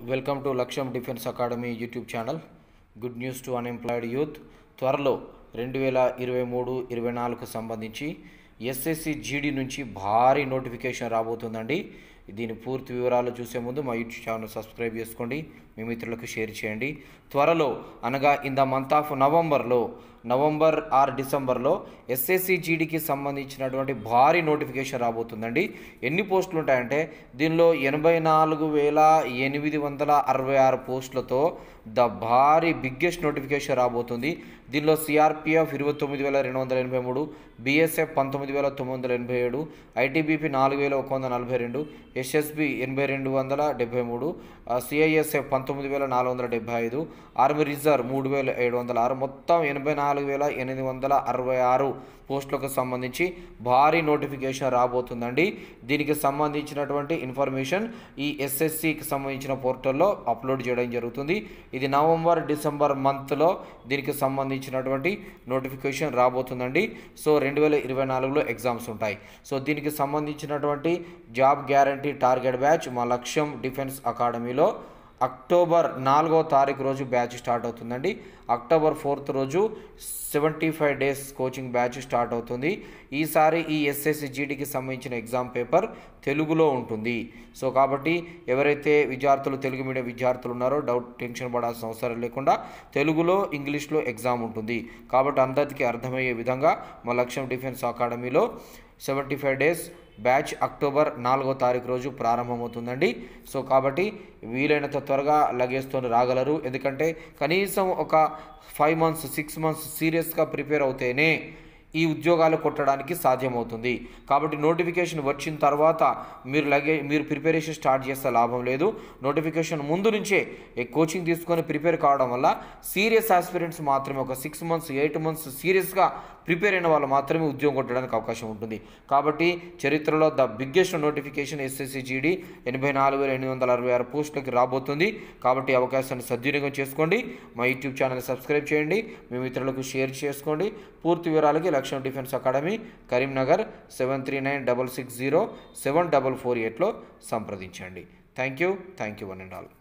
welcome to Lakshyam defence academy YouTube channel good news to unemployed youth త్వరలో రెండు వేల ఇరవై మూడు ఇరవై నాలుగుకు సంబంధించి ఎస్ఎస్సి జీడీ నుంచి భారీ నోటిఫికేషన్ రాబోతుందండి దీని పూర్తి వివరాలు చూసే ముందు మా యూట్యూబ్ ఛానల్ సబ్స్క్రైబ్ చేసుకోండి మీ మిత్రులకు షేర్ చేయండి త్వరలో అనగా ఇన్ ద మంత్ ఆఫ్ నవంబర్లో నవంబర్ ఆర్ డిసెంబర్లో ఎస్ఎస్సి జీడీకి సంబంధించినటువంటి భారీ నోటిఫికేషన్ రాబోతుందండి ఎన్ని పోస్టులు ఉంటాయంటే దీనిలో ఎనభై నాలుగు వేల ఎనిమిది వందల అరవై ఆరు పోస్టులతో ద భారీ బిగ్గెస్ట్ నోటిఫికేషన్ రాబోతుంది దీనిలో సిఆర్పిఎఫ్ ఇరవై తొమ్మిది వేల రెండు వందల ఎనభై మూడు బీఎస్ఎఫ్ పంతొమ్మిది వేల తొమ్మిది వందల ఎనభై ఏడు ఐటీబీపీ నాలుగు వేల ఒక వందల నలభై రెండు ఎస్ఎస్బి ఎనభై రెండు వందల డెబ్బై మూడు సిఐఎస్ఎఫ్ పంతొమ్మిది వేల నాలుగు వందల డెబ్బై ఐదు ఆర్మీ రిజర్వ్ మూడు వేల ఏడు వందల ఆరు మొత్తం ఎనభై నాలుగు వేల ఎనిమిది వందల అరవై ఆరు పోస్టులకు సంబంధించి భారీ నోటిఫికేషన్ రాబోతుందండి దీనికి సంబంధించినటువంటి ఇన్ఫర్మేషన్ ఈ ఎస్ఎస్సికి సంబంధించిన పోర్టల్లో అప్లోడ్ చేయడం జరుగుతుంది ఇది నవంబర్ డిసెంబర్ మంత్లో దీనికి సంబంధించినటువంటి నోటిఫికేషన్ రాబోతుందండి సో రెండు వేల ఇరవై నాలుగులో ఎగ్జామ్స్ ఉంటాయి సో దీనికి సంబంధించినటువంటి జాబ్ గ్యారంటీ టార్గెట్ బ్యాచ్ మా లక్ష్యం డిఫెన్స్ అకాడమీలో అక్టోబర్ నాలుగో తారీఖు రోజు బ్యాచ్ స్టార్ట్ అవుతుందండి అక్టోబర్ ఫోర్త్ రోజు seventy five days coaching batch start అవుతుంది ఈసారి ఈ ఎస్ఎస్సి జీడీకి సంబంధించిన ఎగ్జామ్ పేపర్ తెలుగులో ఉంటుంది సో కాబట్టి ఎవరైతే విద్యార్థులు తెలుగు మీడియం విద్యార్థులు ఉన్నారో డౌట్ టెన్షన్ పడాల్సిన అవసరం లేకుండా తెలుగులో ఇంగ్లీష్లో ఎగ్జామ్ ఉంటుంది కాబట్టి అందరికీ అర్థమయ్యే విధంగా మా లక్ష్యం డిఫెన్స్ అకాడమీలో seventy five days batch October నాలుగో తారీఖు రోజు ప్రారంభమవుతుందండి సో కాబట్టి వీలైనంత త్వరగా లగేజ్తో రాగలరు ఎందుకంటే కనీసం ఒక ఫైవ్ మంత్స్ సిక్స్ మంత్స్ సీరియస్గా ప్రిపేర్ అవుతేనే ఈ ఉద్యోగాలు కొట్టడానికి సాధ్యమవుతుంది కాబట్టి నోటిఫికేషన్ వచ్చిన తర్వాత మీరు లగే మీరు ప్రిపరేషన్ స్టార్ట్ చేస్తే లాభం లేదు నోటిఫికేషన్ ముందు నుంచే ఈ కోచింగ్ తీసుకొని ప్రిపేర్ కావడం వల్ల సీరియస్ ఆస్పిరెంట్స్ మాత్రమే ఒక సిక్స్ మంత్స్ ఎయిట్ మంత్స్ సీరియస్గా ప్రిపేర్ అయిన వాళ్ళు మాత్రమే ఉద్యోగం కొట్టడానికి అవకాశం ఉంటుంది కాబట్టి చరిత్రలో the biggest notification SSC GD ఎనభై నాలుగు వేల ఎనిమిది వందల అరవై ఆరు పోస్టులకి రాబోతుంది కాబట్టి ఈ అవకాశాన్ని సద్వినియోగం చేసుకోండి మా యూట్యూబ్ ఛానల్ సబ్స్క్రైబ్ చేయండి మీ మిత్రులకు షేర్ చేసుకోండి పూర్తి వివరాలకి Lakshyam defence academy Karimnagar seven three nine double six zero seven double four ఎయిట్లో సంప్రదించండి thank you thank you one and all